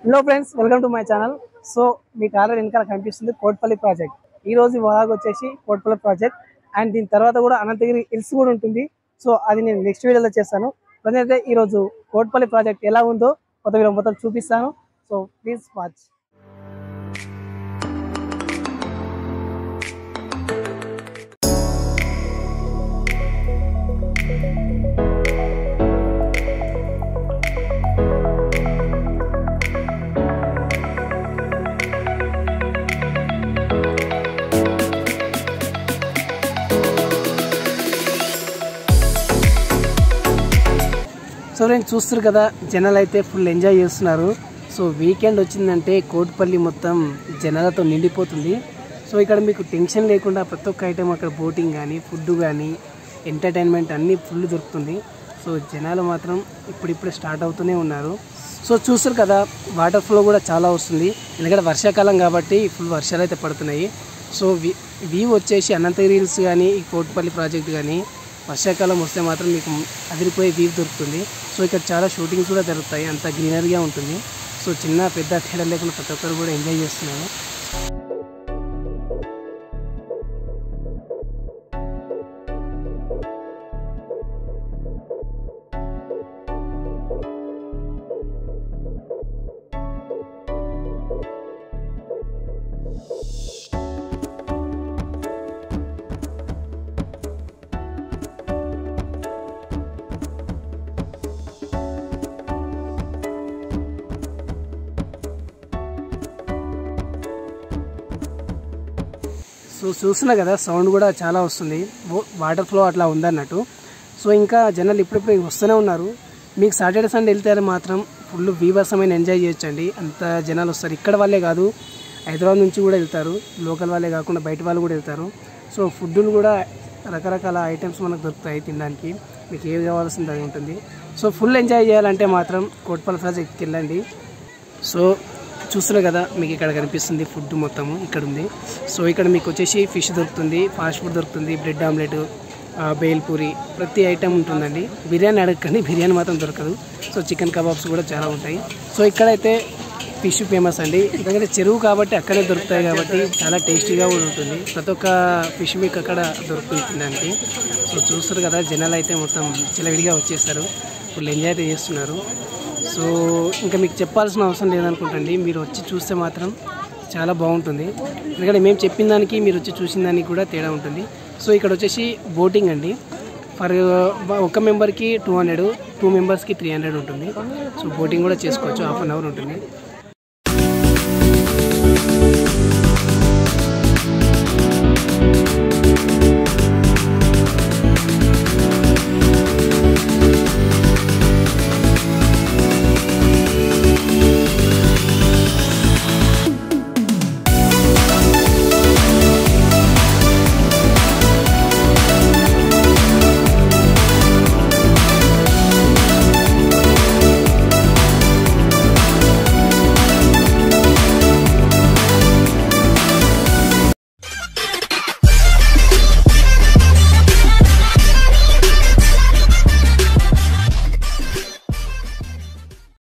hello friends welcome to my channel so మీకు already వెనకాల కనిపిస్తుంది కోట్పల్లి ప్రాజెక్ట్ ఈ రోజు వ్లాగ్ వచ్చేసి కోట్పల్లి ప్రాజెక్ట్ అండ్ దీని తర్వాత కూడా అనంతగిరి హిల్స్ కూడా ఉంటుంది సో అది నేను నెక్స్ట్ వీడియోలో చేస్తాను ప్రజెంట్ ఈ రోజు కోట్పల్లి ప్రాజెక్ట్ ఎలా ఉందో కొత్త వీడియో మొత్తం చూపిస్తాను సో ప్లీజ్ వాచ్ సో నేను చూస్తారు కదా జనాలు అయితే ఫుల్ ఎంజాయ్ చేస్తున్నారు సో వీకెండ్ వచ్చిందంటే కోటిపల్లి మొత్తం జనాలతో నిండిపోతుంది సో ఇక్కడ మీకు టెన్షన్ లేకుండా ప్రతి ఒక్క ఐటెం అక్కడ బోటింగ్ కానీ ఫుడ్ కానీ ఎంటర్టైన్మెంట్ అన్నీ ఫుల్ దొరుకుతుంది సో జనాలు మాత్రం ఇప్పుడిప్పుడే స్టార్ట్ అవుతూనే ఉన్నారు సో చూస్తారు కదా వాటర్ ఫ్లో కూడా చాలా వస్తుంది ఎందుకంటే వర్షాకాలం కాబట్టి ఫుల్ వర్షాలు అయితే పడుతున్నాయి సో వి- వ్యూ వచ్చేసి అనంతగిరి హిల్స్ కానీ ఈ కోటిపల్లి ప్రాజెక్ట్ కానీ వర్షాకాలం వస్తే మాత్రం మీకు అదిరిపోయే వ్యూ దొరుకుతుంది సో ఇక్కడ చాలా షూటింగ్స్ కూడా జరుగుతాయి అంత గ్రీనరీగా ఉంటుంది సో చిన్న పెద్ద తేడా లేకుండా ప్రతి ఒక్కరు కూడా ఎంజాయ్ చేస్తున్నారు సో చూస్తున్నా కదా సౌండ్ కూడా చాలా వస్తుంది వో- వాటర్ ఫ్లో అట్లా ఉందన్నట్టు సో ఇంకా జనాలు ఇప్పుడిప్పుడు వస్తూనే ఉన్నారు మీకు సాటర్డే సండే వెళ్తే మాత్రం ఫుల్ బీభత్సమైన ఎంజాయ్ చేయొచ్చండి అంత జనాలు వస్తారు ఇక్కడ వాళ్ళే కాదు హైదరాబాద్ నుంచి కూడా వెళ్తారు లోకల్ వాళ్ళే కాకుండా బయట వాళ్ళు కూడా వెళ్తారు సో ఫుడ్లు కూడా రకరకాల ఐటమ్స్ మనకు దొరుకుతాయి తినడానికి మీకు ఏది కావాల్సింది అది ఉంటుంది సో ఫుల్ ఎంజాయ్ చేయాలంటే మాత్రం కోట్పల్లి ప్రాజెక్ట్కి వెళ్ళండి సో చూస్తున్నారు కదా మీకు ఇక్కడ కనిపిస్తుంది ఫుడ్ మొత్తము ఇక్కడ ఉంది సో ఇక్కడ మీకు వచ్చేసి ఫిష్ దొరుకుతుంది ఫాస్ట్ ఫుడ్ దొరుకుతుంది బ్రెడ్ ఆమ్లెట్ ఆ, బేల్పూరి ప్రతి ఐటమ్ ఉంటుందండి బిర్యానీ అడగకండి బిర్యానీ మాత్రం దొరకదు సో చికెన్ కబాబ్స్ కూడా చాలా ఉంటాయి సో ఇక్కడైతే ఫిష్ ఫేమస్ అండి ఎందుకంటే చెరువు కాబట్టి అక్కడే దొరుకుతాయి కాబట్టి చాలా టేస్టీగా కూడా ఉంటుంది ప్రతి ఒక్క ఫిష్ మీకు అక్కడ దొరుకుతుంది తినడానికి సో చూస్తారు కదా జనాలు అయితే మొత్తం చిలవిడిగా వచ్చేస్తారు ఫుల్ ఎంజాయ్ అయితే చేస్తున్నారు సో ఇంకా మీకు చెప్పాల్సిన అవసరం లేదనుకుంటండి మీరు వచ్చి చూస్తే మాత్రం చాలా బాగుంటుంది ఎందుకంటే మేము చెప్పిన దానికి మీరు వచ్చి చూసిన దానికి కూడా తేడా ఉంటుంది సో ఇక్కడ వచ్చేసి బోటింగ్ అండి ఫర్ ఒక మెంబర్కి టూ హండ్రెడ్ టూ మెంబర్స్కి త్రీ హండ్రెడ్ ఉంటుంది సో బోటింగ్ కూడా చేసుకోవచ్చు హాఫ్ అన్ అవర్ ఉంటుంది